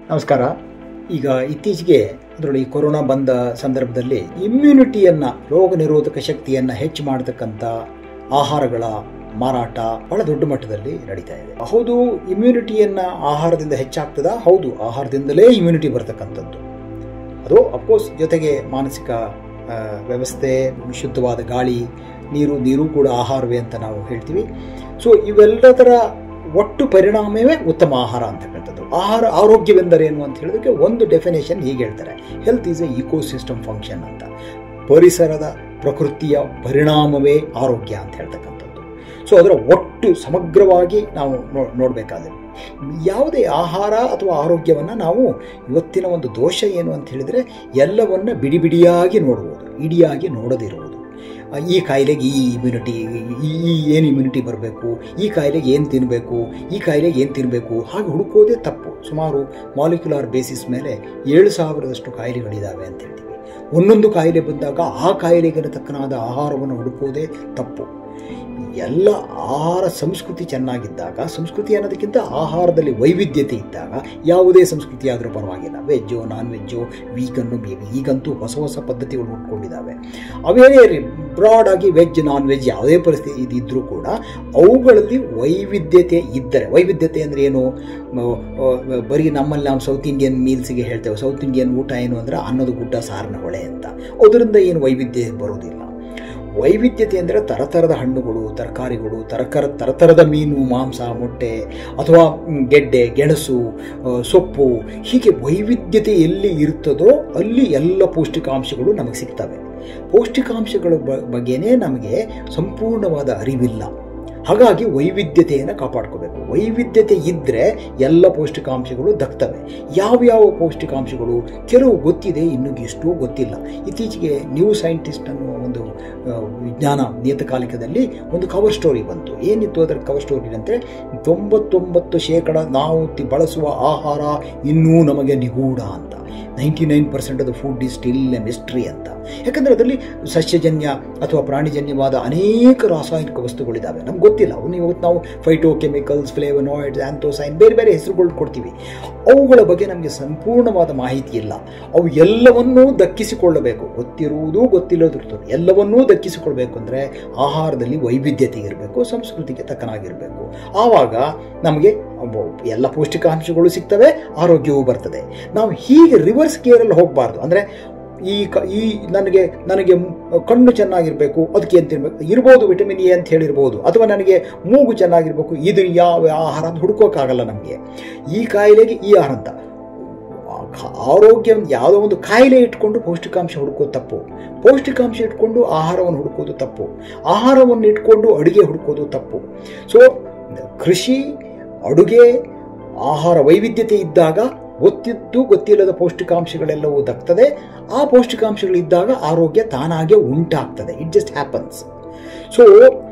ನಮಸ್ಕಾರ ಈಗ ಇತ್ತೀಚೆಗೆ ಅದರಲ್ಲಿ ಕೊರೋನಾ ಬಂದ ಸಂದರ್ಭದಲ್ಲಿ ಇಮ್ಯುನಿಟಿಯನ್ನ ರೋಗ ನಿರೋಧಕ ಶಕ್ತಿಯನ್ನ ಹೆಚ್ಚು ಮಾಡತಕ್ಕಂಥ ಆಹಾರಗಳ ಮಾರಾಟ ಬಹಳ ದೊಡ್ಡ ಮಟ್ಟದಲ್ಲಿ ನಡೀತಾ ಇದೆ ಹೌದು ಇಮ್ಯುನಿಟಿಯನ್ನ ಆಹಾರದಿಂದ ಹೆಚ್ಚಾಗ್ತದ ಹೌದು ಆಹಾರದಿಂದಲೇ ಇಮ್ಯುನಿಟಿ ಬರ್ತಕ್ಕಂಥದ್ದು ಅದು ಅಫ್ಕೋರ್ಸ್ ಜೊತೆಗೆ ಮಾನಸಿಕ ಆ, ವ್ಯವಸ್ಥೆ ಶುದ್ಧವಾದ ಗಾಳಿ ನೀರು ನೀರು ಕೂಡ ಆಹಾರವೇ ಅಂತ ನಾವು ಹೇಳ್ತೀವಿ ಸೊ ಇವೆಲ್ಲದರ ಒಟ್ಟು ಪರಿಣಾಮವೇ ಉತ್ತಮ ಆಹಾರ ಅಂತಕ್ಕಂಥದ್ದು ಆಹಾರ ಆರೋಗ್ಯವೆಂದರೇನು ಅಂತ ಹೇಳೋದಕ್ಕೆ ಒಂದು ಡೆಫಿನೇಷನ್ ಹೀಗೆ ಹೇಳ್ತಾರೆ health is a ecosystem function ಅಂತ ಪರಿಸರದ ಪ್ರಕೃತಿಯ ಪರಿಣಾಮವೇ ಆರೋಗ್ಯ ಅಂತ ಹೇಳ್ತಕ್ಕಂಥದ್ದು ಸೊ ಅದರ ಒಟ್ಟು ಸಮಗ್ರವಾಗಿ ನಾವು ನೋ ನೋಡಬೇಕಾದ್ರೆ ಯಾವುದೇ ಆಹಾರ ಅಥವಾ ಆರೋಗ್ಯವನ್ನು ನಾವು ಇವತ್ತಿನ ಒಂದು ದೋಷ ಏನು ಅಂತ ಹೇಳಿದರೆ ಎಲ್ಲವನ್ನ ಬಿಡಿ ಬಿಡಿಯಾಗಿ ನೋಡುವುದು ಇಡಿಯಾಗಿ ನೋಡದಿರುವುದು ಆ, ಈ ಕಾಯಿಲೆಗೆ ಈ ಇಮ್ಯುನಿಟಿ ಈ ಈ ಏನು ಇಮ್ಯುನಿಟಿ ಬರಬೇಕು ಈ ಕಾಯಿಲೆಗೆ ಏನು ತಿನ್ನಬೇಕು ಈ ಕಾಯಿಲೆಗೆ ಏನು ತಿನ್ನಬೇಕು ಹಾಗೆ ಹುಡುಕೋದೇ ತಪ್ಪು ಸುಮಾರು ಮಾಲಿಕ್ಯುಲಾರ್ ಬೇಸಿಸ್ ಮೇಲೆ ಏಳು ಸಾವಿರದಷ್ಟು ಕಾಯಿಲೆಗಳಿದ್ದಾವೆ ಅಂತ ಹೇಳ್ತೀವಿ ಒಂದೊಂದು ಕಾಯಿಲೆ ಬಂದಾಗ ಆ ಕಾಯಿಲೆಗೆ ತಕ್ಕನಾದ ಆಹಾರವನ್ನು ಹುಡುಕೋದೇ ತಪ್ಪು ಎಲ್ಲ ಆಹಾರ ಸಂಸ್ಕೃತಿ ಚೆನ್ನಾಗಿದ್ದಾಗ ಸಂಸ್ಕೃತಿ ಅನ್ನೋದಕ್ಕಿಂತ ಆಹಾರದಲ್ಲಿ ವೈವಿಧ್ಯತೆ ಇದ್ದಾಗ ಯಾವುದೇ ಸಂಸ್ಕೃತಿ ಆದರೂ ಪರವಾಗಿಲ್ಲ veg non veg vegan baby ಈಗಂತೂ ಹೊಸ ಹೊಸ ಪದ್ಧತಿಗಳು ಹುಟ್ಕೊಂಡಿದ್ದಾವೆ ಅವೇ ಬ್ರಾಡ್ ಆಗಿ ವೆಜ್ ನಾನ್ ವೆಜ್ ಯಾವುದೇ ಪರಿಸ್ಥಿತಿ ಇದ್ದರೂ ಕೂಡ ಅವುಗಳಲ್ಲಿ ವೈವಿಧ್ಯತೆ ಇದ್ದರೆ ವೈವಿಧ್ಯತೆ ಅಂದರೆ ಏನು ಮ- ಆ, ಬರೀ ನಮ್ಮಲ್ಲಿ ನಾವು ಸೌತ್ ಇಂಡಿಯನ್ ಮೀಲ್ಸಿಗೆ ಹೇಳ್ತೇವೆ ಸೌತ್ ಇಂಡಿಯನ್ ಊಟ ಏನು ಅಂದರೆ ಅನ್ನದ ಗುಡ್ಡ ಸಾರಿನ ಹೊಳೆ ಅಂತ ಅದರಿಂದ ಏನು ವೈವಿಧ್ಯ ಬರೋದಿಲ್ಲ ವೈವಿಧ್ಯತೆ ಅಂದರೆ ತರತರದ ಹಣ್ಣುಗಳು ತರಕಾರಿಗಳು ತರಕರ ತರತರದ ಮೀನು ಮಾಂಸ ಮೊಟ್ಟೆ ಅಥವಾ ಮ್, ಗೆಡ್ಡೆ ಗೆಣಸು ಆ, ಸೊಪ್ಪು ಹೀಗೆ ವೈವಿಧ್ಯತೆ ಎಲ್ಲಿ ಇರ್ತದೋ ಅಲ್ಲಿ ಎಲ್ಲ ಪೌಷ್ಟಿಕಾಂಶಗಳು ನಮಗೆ ಸಿಗ್ತವೆ ಪೌಷ್ಟಿಕಾಂಶಗಳ ಬ ಬಗ್ಗೆನೇ ನಮಗೆ ಸಂಪೂರ್ಣವಾದ ಅರಿವಿಲ್ಲ ಹಾಗಾಗಿ ವೈವಿಧ್ಯತೆಯನ್ನು ಕಾಪಾಡ್ಕೋಬೇಕು ವೈವಿಧ್ಯತೆ ಇದ್ದರೆ ಎಲ್ಲ ಪೌಷ್ಟಿಕಾಂಶಗಳು ದಕ್ತವೆ ಯಾವ್ಯಾವ ಪೌಷ್ಟಿಕಾಂಶಗಳು ಕೆಲವು ಗೊತ್ತಿದೆ ಇನ್ನು ಎಷ್ಟೋ ಗೊತ್ತಿಲ್ಲ ಇತ್ತೀಚೆಗೆ ನ್ಯೂ ಸೈಂಟಿಸ್ಟ್ ಅನ್ನುವ ಒಂದು ಆ, ವಿಜ್ಞಾನ ನಿಯತಕಾಲಿಕದಲ್ಲಿ ಒಂದು ಕವರ್ ಸ್ಟೋರಿ ಬಂತು ಏನಿತ್ತು ಅದರ ಕವರ್ ಸ್ಟೋರಿ ಅಂದರೆ ತೊಂಬತ್ತೊಂಬತ್ತು ಶೇಕಡ ನಾವು ತಿ- ಬಳಸುವ ಆಹಾರ ಇನ್ನೂ ನಮಗೆ ನಿಗೂಢ ಅಂತ ninety nine percent of the food is still a mystery ಅಂತ ಯಾಕಂದರೆ ಅದರಲ್ಲಿ ಸಸ್ಯಜನ್ಯ ಅಥವಾ ಪ್ರಾಣಿಜನ್ಯವಾದ ಅನೇಕ ರಾಸಾಯನಿಕ ವಸ್ತುಗಳಿದ್ದಾವೆ ನಮ್ಗೆ ಗೊತ್ತಿಲ್ಲ ಅವನು ಇವತ್ತು ನಾವು ಫೈಟೋ ಕೆಮಿಕಲ್ಸ್ ಫ್ಲೇವನಾಯ್ಡ್ಸ್ ಆ್ಯಂಥೋಸೈನ್ ಬೇರೆ ಬೇರೆ ಹೆಸರುಗಳು ಕೊಡ್ತೀವಿ ಅವುಗಳ ಬಗ್ಗೆ ನಮಗೆ ಸಂಪೂರ್ಣವಾದ ಮಾಹಿತಿ ಇಲ್ಲ ಅವು ಎಲ್ಲವನ್ನೂ ದಕ್ಕಿಸಿಕೊಳ್ಳಬೇಕು ಗೊತ್ತಿರುವುದು ಗೊತ್ತಿಲ್ಲದಿರುತ್ತದೆ ಎಲ್ಲವನ್ನೂ ದಕ್ಕಿಸಿಕೊಳ್ಬೇಕು ಅಂದರೆ ಆಹಾರದಲ್ಲಿ ವೈವಿಧ್ಯತೆ ಇರಬೇಕು ಸಂಸ್ಕೃತಿಗೆ ತಕ್ಕನಾಗಿರಬೇಕು ಆವಾಗ ನಮಗೆ ಒಬ್ಬ- ಎಲ್ಲ ಪೌಷ್ಟಿಕಾಂಶಗಳು ಸಿಗ್ತವೆ ಆರೋಗ್ಯವೂ ಬರ್ತದೆ ನಾವು ಹೀಗೆ ರಿವರ್ಸ್ ಗೇರಲ್ಲಿ ಹೋಗಬಾರ್ದು ಅಂದರೆ ಈ ಕ ಈ ನನಗೆ ನನಗೆ ಮ್- ಕಣ್ಣು ಚೆನ್ನಾಗಿರಬೇಕು ಅದಕ್ಕೆ ಅಂತ ಇರಬೇಕು ಇರ್ಬೋದು ವಿಟಮಿನ್ ಎ ಅಂತ ಹೇಳಿರ್ಬೋದು ಅಥವಾ ನನಗೆ ಮೂಗು ಚೆನ್ನಾಗಿರಬೇಕು ಇದು ಯಾವ ಆಹಾರ ಅಂತ ಹುಡುಕೋಕ್ಕಾಗಲ್ಲ ನಮಗೆ ಈ ಕಾಯಿಲೆಗೆ ಈ ಆಹಾರ ಅಂತ ಆ- ಖ- ಆರೋಗ್ಯ ಯಾವುದೋ ಒಂದು ಕಾಯಿಲೆ ಇಟ್ಕೊಂಡು ಪೌಷ್ಟಿಕಾಂಶ ಹುಡುಕೋದು ತಪ್ಪು ಪೌಷ್ಟಿಕಾಂಶ ಇಟ್ಕೊಂಡು ಆಹಾರವನ್ನು ಹುಡುಕೋದು ತಪ್ಪು ಆಹಾರವನ್ನು ಇಟ್ಕೊಂಡು ಅಡುಗೆ ಹುಡುಕೋದು ತಪ್ಪು ಸೊ ಕೃಷಿ ಅಡುಗೆ ಆಹಾರ ವೈವಿಧ್ಯತೆ ಇದ್ದಾಗ ಗೊತ್ತಿದ್ದು ಗೊತ್ತಿಲ್ಲದ ಪೌಷ್ಟಿಕಾಂಶಗಳೆಲ್ಲವೂ ದಕ್ತದೆ ಆ ಪೌಷ್ಟಿಕಾಂಶಗಳಿದ್ದಾಗ ಆರೋಗ್ಯ ತಾನಾಗೆ ಉಂಟಾಗ್ತದೆ ಇಟ್ ಜಸ್ಟ್ ಹ್ಯಾಪನ್ಸ್ ಸೊ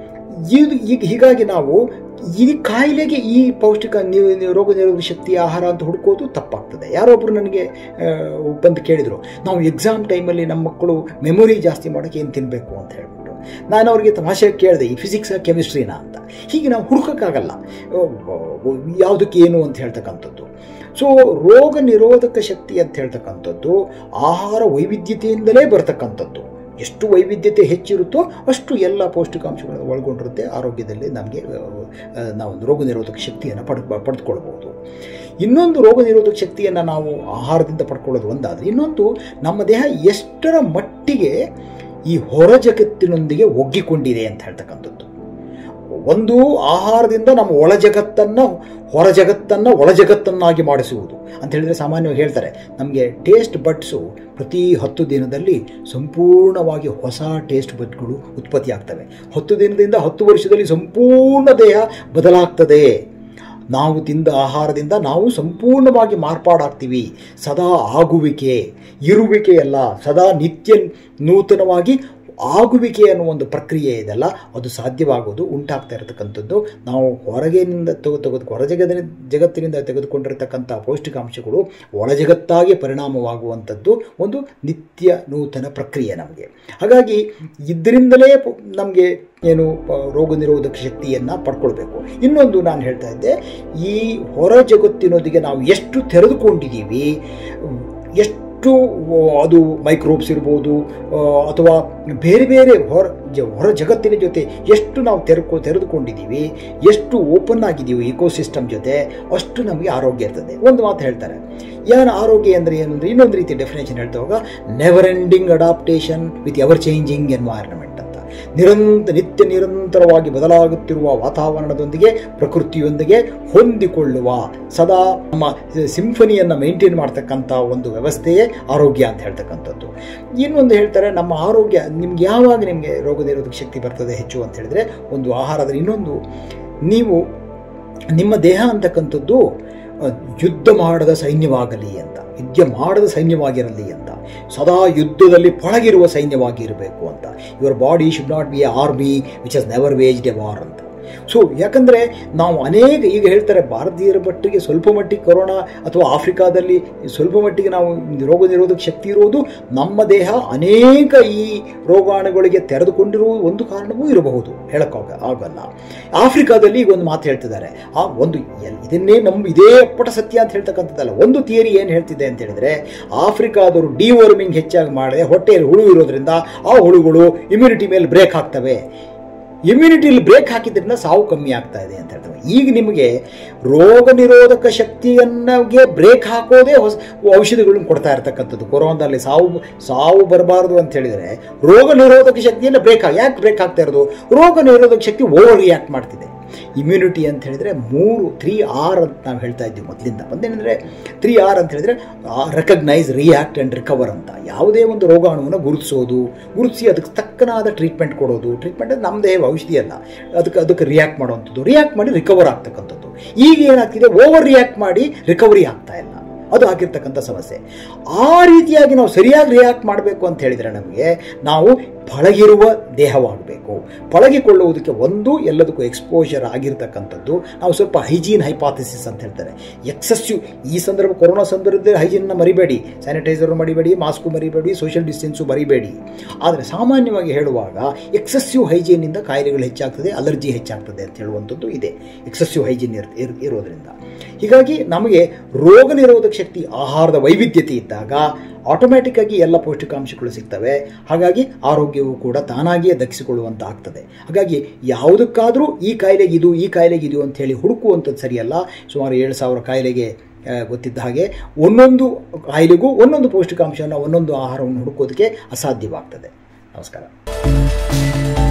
ಇದು ಈಗ ಹೀಗಾಗಿ ನಾವು ಈ ಕಾಯಿಲೆಗೆ ಈ ಪೌಷ್ಟಿಕ ನೀವು ನೀವು ರೋಗ ನಿರೋಧಕ ಶಕ್ತಿ ಆಹಾರ ಅಂತ ಹುಡುಕೋದು ತಪ್ಪಾಗ್ತದೆ ಯಾರೊಬ್ಬರು ನನಗೆ ಆ, ಬಂದು ಕೇಳಿದರು ನಾವು ಎಕ್ಸಾಮ್ ಟೈಮಲ್ಲಿ ನಮ್ಮ ಮಕ್ಕಳು ಮೆಮೊರಿ ಜಾಸ್ತಿ ಮಾಡೋಕ್ಕೆ ಏನು ತಿನ್ನಬೇಕು ಅಂತ ಹೇಳ್ಬಿಟ್ಟು ನಾನು ಅವರಿಗೆ ತಮಾಷೆ ಕೇಳಿದೆ ಈ ಫಿಸಿಕ್ಸ್ ಕೆಮಿಸ್ಟ್ರಿನ ಅಂತ ಹೀಗೆ ನಾವು ಹುಡುಕೋಕ್ಕಾಗಲ್ಲ ಯಾವುದಕ್ಕೆ ಏನು ಅಂತ ಹೇಳ್ತಕ್ಕಂಥದ್ದು ಸೊ ರೋಗ ನಿರೋಧಕ ಶಕ್ತಿ ಅಂತ ಹೇಳ್ತಕ್ಕಂಥದ್ದು ಆಹಾರ ವೈವಿಧ್ಯತೆಯಿಂದಲೇ ಬರ್ತಕ್ಕಂಥದ್ದು ಎಷ್ಟು ವೈವಿಧ್ಯತೆ ಹೆಚ್ಚಿರುತ್ತೋ ಅಷ್ಟು ಎಲ್ಲ ಪೌಷ್ಟಿಕಾಂಶಗಳನ್ನು ಒಳಗೊಂಡಿರುತ್ತೆ ಆರೋಗ್ಯದಲ್ಲಿ ನಮಗೆ ಆ, ನಾವು ರೋಗ ನಿರೋಧಕ ಶಕ್ತಿಯನ್ನು ಪಡ್ ಪಡೆದುಕೊಳ್ಬೋದು ಇನ್ನೊಂದು ರೋಗ ನಿರೋಧಕ ಶಕ್ತಿಯನ್ನು ನಾವು ಆಹಾರದಿಂದ ಪಡ್ಕೊಳ್ಳೋದು ಒಂದಾದರೆ ಇನ್ನೊಂದು ನಮ್ಮ ದೇಹ ಎಷ್ಟರ ಮಟ್ಟಿಗೆ ಈ ಹೊರ ಜಗತ್ತಿನೊಂದಿಗೆ ಒಗ್ಗಿಕೊಂಡಿದೆ ಅಂತ ಹೇಳ್ತಕ್ಕಂಥದ್ದು ಒಂದು ಆಹಾರದಿಂದ ನಮ್ಮ ಒಳ ಜಗತ್ತನ್ನು ಹೊರ ಜಗತ್ತನ್ನು ಒಳ ಜಗತ್ತನ್ನಾಗಿ ಮಾಡಿಸುವುದು ಅಂತ ಹೇಳಿದ್ರೆ ಸಾಮಾನ್ಯವಾಗಿ ಹೇಳ್ತಾರೆ ನಮಗೆ ಟೇಸ್ಟ್ ಬಡ್ಸು ಪ್ರತಿ ಹತ್ತು ದಿನದಲ್ಲಿ ಸಂಪೂರ್ಣವಾಗಿ ಹೊಸ ಟೇಸ್ಟ್ ಬಡ್ಗಳು ಉತ್ಪತ್ತಿ ಆಗ್ತವೆ ಹತ್ತು ದಿನದಿಂದ ಹತ್ತು ವರ್ಷದಲ್ಲಿ ಸಂಪೂರ್ಣ ದೇಹ ಬದಲಾಗ್ತದೆ ನಾವು ತಿಂದ ಆಹಾರದಿಂದ ನಾವು ಸಂಪೂರ್ಣವಾಗಿ ಮಾರ್ಪಾಡಾಗ್ತೀವಿ ಸದಾ ಆಗುವಿಕೆ ಇರುವಿಕೆಯಲ್ಲ ಸದಾ ನಿತ್ಯ ನೂತನವಾಗಿ ಆಗುವಿಕೆ ಅನ್ನೋ ಒಂದು ಪ್ರಕ್ರಿಯೆ ಇದೆಲ್ಲ ಅದು ಸಾಧ್ಯವಾಗೋದು ಉಂಟಾಗ್ತಾ ಇರತಕ್ಕಂಥದ್ದು ನಾವು ಹೊರಗಿನಿಂದ ತೆಗೆ ತೆಗೆದು ಹೊರ ಜಗತ್ತಿನ ಜಗತ್ತಿನಿಂದ ತೆಗೆದುಕೊಂಡಿರತಕ್ಕಂಥ ಪೌಷ್ಟಿಕಾಂಶಗಳು ಒಳ ಜಗತ್ತಾಗಿ ಪರಿಣಾಮವಾಗುವಂಥದ್ದು ಒಂದು ನಿತ್ಯ ನೂತನ ಪ್ರಕ್ರಿಯೆ ನಮಗೆ ಹಾಗಾಗಿ ಇದರಿಂದಲೇ ನಮಗೆ ಏನು ರೋಗ ನಿರೋಧಕ ಶಕ್ತಿಯನ್ನು ಪಡ್ಕೊಳ್ಬೇಕು ಇನ್ನೊಂದು ನಾನು ಹೇಳ್ತಾ ಇದ್ದೆ ಈ ಹೊರ ಜಗತ್ತಿನೊಂದಿಗೆ ನಾವು ಎಷ್ಟು ತೆರೆದುಕೊಂಡಿದ್ದೀವಿ ಎಷ್ಟು ಅದು ಮೈಕ್ರೋಬ್ಸ್ ಇರ್ಬೋದು ಅಥವಾ ಬೇರೆ ಬೇರೆ ಹೊರ ಹೊರ ಜಗತ್ತಿನ ಜೊತೆ ಎಷ್ಟು ನಾವು ತೆರೆಕೊ ತೆರೆದುಕೊಂಡಿದ್ದೀವಿ ಎಷ್ಟು ಓಪನ್ ಆಗಿದ್ದೀವಿ ಇಕೋಸಿಸ್ಟಮ್ ಜೊತೆ ಅಷ್ಟು ನಮಗೆ ಆರೋಗ್ಯ ಇರ್ತದೆ ಒಂದು ಮಾತು ಹೇಳ್ತಾರೆ ಏನು ಆರೋಗ್ಯ ಅಂದರೆ ಏನು ಅಂದರೆ ಇನ್ನೊಂದು ರೀತಿ ಡೆಫಿನೇಷನ್ ಹೇಳ್ತಾವಾಗ never ending adaptation with ever changing environment ಅಂತ ನಿರಂತ ನಿತ್ಯ ನಿರಂತರವಾಗಿ ಬದಲಾಗುತ್ತಿರುವ ವಾತಾವರಣದೊಂದಿಗೆ ಪ್ರಕೃತಿಯೊಂದಿಗೆ ಹೊಂದಿಕೊಳ್ಳುವ ಸದಾ ನಮ್ಮ ಸಿಂಫನಿಯನ್ನು ಮೇಂಟೈನ್ ಮಾಡ್ತಕ್ಕಂಥ ಒಂದು ವ್ಯವಸ್ಥೆಯೇ ಆರೋಗ್ಯ ಅಂತ ಹೇಳ್ತಕ್ಕಂಥದ್ದು ಇನ್ನೊಂದು ಹೇಳ್ತಾರೆ ನಮ್ಮ ಆರೋಗ್ಯ ನಿಮ್ಗೆ ಯಾವಾಗ ನಿಮಗೆ ರೋಗ ನಿರೋಧಕ ಶಕ್ತಿ ಬರ್ತದೆ ಹೆಚ್ಚು ಅಂತ ಹೇಳಿದ್ರೆ ಒಂದು ಆಹಾರದ ಇನ್ನೊಂದು ನೀವು ನಿಮ್ಮ ದೇಹ ಅಂತಕ್ಕಂಥದ್ದು ಯುದ್ಧ ಮಾಡದ ಸೈನ್ಯವಾಗಲಿ ಅಂತ ಯುದ್ಧ ಮಾಡದ ಸೈನ್ಯವಾಗಿರಲಿ ಅಂತ ಸದಾ ಯುದ್ಧದಲ್ಲಿ ಪಳಗಿರುವ ಸೈನ್ಯವಾಗಿ ಇರಬೇಕು ಅಂತ your body should not be a army which has never waged a war ಅಂತ ಸೊ ಯಾಕಂದರೆ ನಾವು ಅನೇಕ ಈಗ ಹೇಳ್ತಾರೆ ಭಾರತೀಯರ ಮಟ್ಟಿಗೆ ಸ್ವಲ್ಪ ಮಟ್ಟಿಗೆ ಕೊರೋನಾ ಅಥವಾ ಆಫ್ರಿಕಾದಲ್ಲಿ ಸ್ವಲ್ಪ ಮಟ್ಟಿಗೆ ನಾವು ರೋಗ ನಿರೋಧಕ ಶಕ್ತಿ ಇರುವುದು ನಮ್ಮ ದೇಹ ಅನೇಕ ಈ ರೋಗಾಣುಗಳಿಗೆ ತೆರೆದುಕೊಂಡಿರುವ ಒಂದು ಕಾರಣವೂ ಇರಬಹುದು ಹೇಳಕ್ಕಾಗ ಆಗಲ್ಲ ಆಫ್ರಿಕಾದಲ್ಲಿ ಈಗ ಒಂದು ಮಾತು ಹೇಳ್ತಿದ್ದಾರೆ ಆ ಒಂದು ಇದನ್ನೇ ನಮ್ಮ ಇದೇ ಅಪ್ಪಟ ಸತ್ಯ ಅಂತ ಹೇಳ್ತಕ್ಕಂಥದ್ದಲ್ಲ ಒಂದು ಥಿಯರಿ ಏನು ಹೇಳ್ತಿದೆ ಅಂತ ಹೇಳಿದ್ರೆ ಆಫ್ರಿಕಾದವರು ಡಿವರ್ಮಿಂಗ್ ಹೆಚ್ಚಾಗಿ ಮಾಡದೆ ಹೊಟ್ಟೆಯಲ್ಲಿ ಹುಳು ಇರೋದ್ರಿಂದ ಆ ಹುಳುಗಳು ಇಮ್ಯುನಿಟಿ ಮೇಲೆ ಬ್ರೇಕ್ ಆಗ್ತವೆ ಇಮ್ಯುನಿಟಿಲಿ ಬ್ರೇಕ್ ಹಾಕಿದ್ರಿಂದ ಸಾವು ಕಮ್ಮಿ ಆಗ್ತಾ ಇದೆ ಅಂತ ಹೇಳ್ತಾರೆ ಈಗ ನಿಮಗೆ ರೋಗ ನಿರೋಧಕ ಶಕ್ತಿಯನ್ನಗೆ ಬ್ರೇಕ್ ಹಾಕೋದೇ ಹೊಸ ಔಷಧಿಗಳನ್ನ ಕೊಡ್ತಾ ಇರ್ತಕ್ಕಂಥದ್ದು ಕೊರೋನಾದಲ್ಲಿ ಸಾವು ಸಾವು ಬರಬಾರ್ದು ಅಂತ ಹೇಳಿದರೆ ರೋಗ ನಿರೋಧಕ ಶಕ್ತಿಯನ್ನ ಬ್ರೇಕ್ ಆಗಿ ಯಾಕೆ ಬ್ರೇಕ್ ಆಗ್ತಾ ಇರೋದು ರೋಗ ನಿರೋಧಕ ಶಕ್ತಿ ಓವರ್ ರಿಯಾಕ್ಟ್ ಮಾಡ್ತಿದೆ ಇಮ್ಯುನಿಟಿ ಅಂತ ಹೇಳಿದರೆ ಮೂರು ತ್ರೀ ಆರ್ ಅಂತ ನಾವು ಹೇಳ್ತಾ ಇದ್ದೀವಿ ಮೊದಲಿಂದ ಒಂದೇನೆಂದರೆ ತ್ರೀ ಆರ್ ಅಂತ ಹೇಳಿದರೆ ರೆಕಗ್ನೈಸ್ ರಿಯಾಕ್ಟ್ ಆ್ಯಂಡ್ ರಿಕವರ್ ಅಂತ ಯಾವುದೇ ಒಂದು ರೋಗಾಣುವನ್ನು ಗುರುತಿಸೋದು ಗುರುತಿಸಿ ಅದಕ್ಕೆ ತಕ್ಕನಾದ ಟ್ರೀಟ್ಮೆಂಟ್ ಕೊಡೋದು ಟ್ರೀಟ್ಮೆಂಟ್ ನಮ್ಮ ದೇಹ ಔಷಧಿ ಅಲ್ಲ ಅದಕ್ಕೆ ಅದಕ್ಕೆ ರಿಯಾಕ್ಟ್ ಮಾಡುವಂಥದ್ದು ರಿಯಾಕ್ಟ್ ಮಾಡಿ ರಿಕವರ್ ಆಗ್ತಕ್ಕಂಥದ್ದು ಈಗ ಏನಾಗ್ತಿದೆ ಓವರ್ ರಿಯಾಕ್ಟ್ ಮಾಡಿ ರಿಕವರಿ ಆಗ್ತಾ ಇಲ್ಲ ಅದು ಆಗಿರ್ತಕ್ಕಂಥ ಸಮಸ್ಯೆ ಆ ರೀತಿಯಾಗಿ ನಾವು ಸರಿಯಾಗಿ ರಿಯಾಕ್ಟ್ ಮಾಡಬೇಕು ಅಂತ ಹೇಳಿದರೆ ನಮಗೆ ನಾವು ಪಳಗಿರುವ ದೇಹವಾಗಬೇಕು ಪಳಗಿಕೊಳ್ಳುವುದಕ್ಕೆ ಒಂದು ಎಲ್ಲದಕ್ಕೂ ಎಕ್ಸ್ಪೋಜರ್ ಆಗಿರ್ತಕ್ಕಂಥದ್ದು ನಾವು ಸ್ವಲ್ಪ ಹೈಜೀನ್ ಹೈಪಾಥಿಸಿಸ್ ಅಂತ ಹೇಳ್ತಾರೆ ಎಕ್ಸಸ್ಸಿವ್ ಈ ಸಂದರ್ಭ ಕೊರೋನಾ ಸಂದರ್ಭದಲ್ಲಿ ಹೈಜೀನ್ನ ಮರಿಬೇಡಿ ಸ್ಯಾನಿಟೈಸರ್ ಮರಿಬೇಡಿ ಮಾಸ್ಕು ಮರಿಬೇಡಿ ಸೋಷಿಯಲ್ ಡಿಸ್ಟೆನ್ಸು ಮರಿಬೇಡಿ ಆದರೆ ಸಾಮಾನ್ಯವಾಗಿ ಹೇಳುವಾಗ ಎಕ್ಸಸ್ಸಿವ್ ಹೈಜೀನಿಂದ ಕಾಯಿಲೆಗಳು ಹೆಚ್ಚಾಗ್ತದೆ ಅಲರ್ಜಿ ಹೆಚ್ಚಾಗ್ತದೆ ಅಂತ ಹೇಳುವಂಥದ್ದು ಇದೆ ಎಕ್ಸಸ್ಸಿವ್ ಹೈಜೀನ್ ಇರೋದ್ರಿಂದ ಹೀಗಾಗಿ ನಮಗೆ ರೋಗ ನಿರೋಧಕ ಶಕ್ತಿ ಆಹಾರದ ವೈವಿಧ್ಯತೆ ಇದ್ದಾಗ ಆಟೋಮ್ಯಾಟಿಕ್ ಆಗಿ ಎಲ್ಲ ಪೌಷ್ಟಿಕಾಂಶಗಳು ಸಿಗ್ತವೆ ಹಾಗಾಗಿ ಆರೋಗ್ಯವು ಕೂಡ ತಾನಾಗಿಯೇ ದಕ್ಕಿಸಿಕೊಳ್ಳುವಂತ ಆಗ್ತದೆ ಹಾಗಾಗಿ ಯಾವುದಕ್ಕಾದರೂ ಈ ಕಾಯಿಲೆಗೆ ಇದು ಈ ಕಾಯಿಲೆಗೆ ಇದು ಅಂತ ಹೇಳಿ ಹುಡುಕುವಂಥದ್ದು ಸರಿಯಲ್ಲ ಸುಮಾರು ಏಳು ಸಾವಿರ ಕಾಯಿಲೆಗೆ ಗೊತ್ತಿದ್ದ ಹಾಗೆ ಒಂದೊಂದು ಕಾಯಿಲೆಗೂ ಒಂದೊಂದು ಪೌಷ್ಟಿಕಾಂಶವನ್ನು ಒಂದೊಂದು ಆಹಾರವನ್ನು ಹುಡುಕೋದಕ್ಕೆ ಅಸಾಧ್ಯವಾಗ್ತದೆ ನಮಸ್ಕಾರ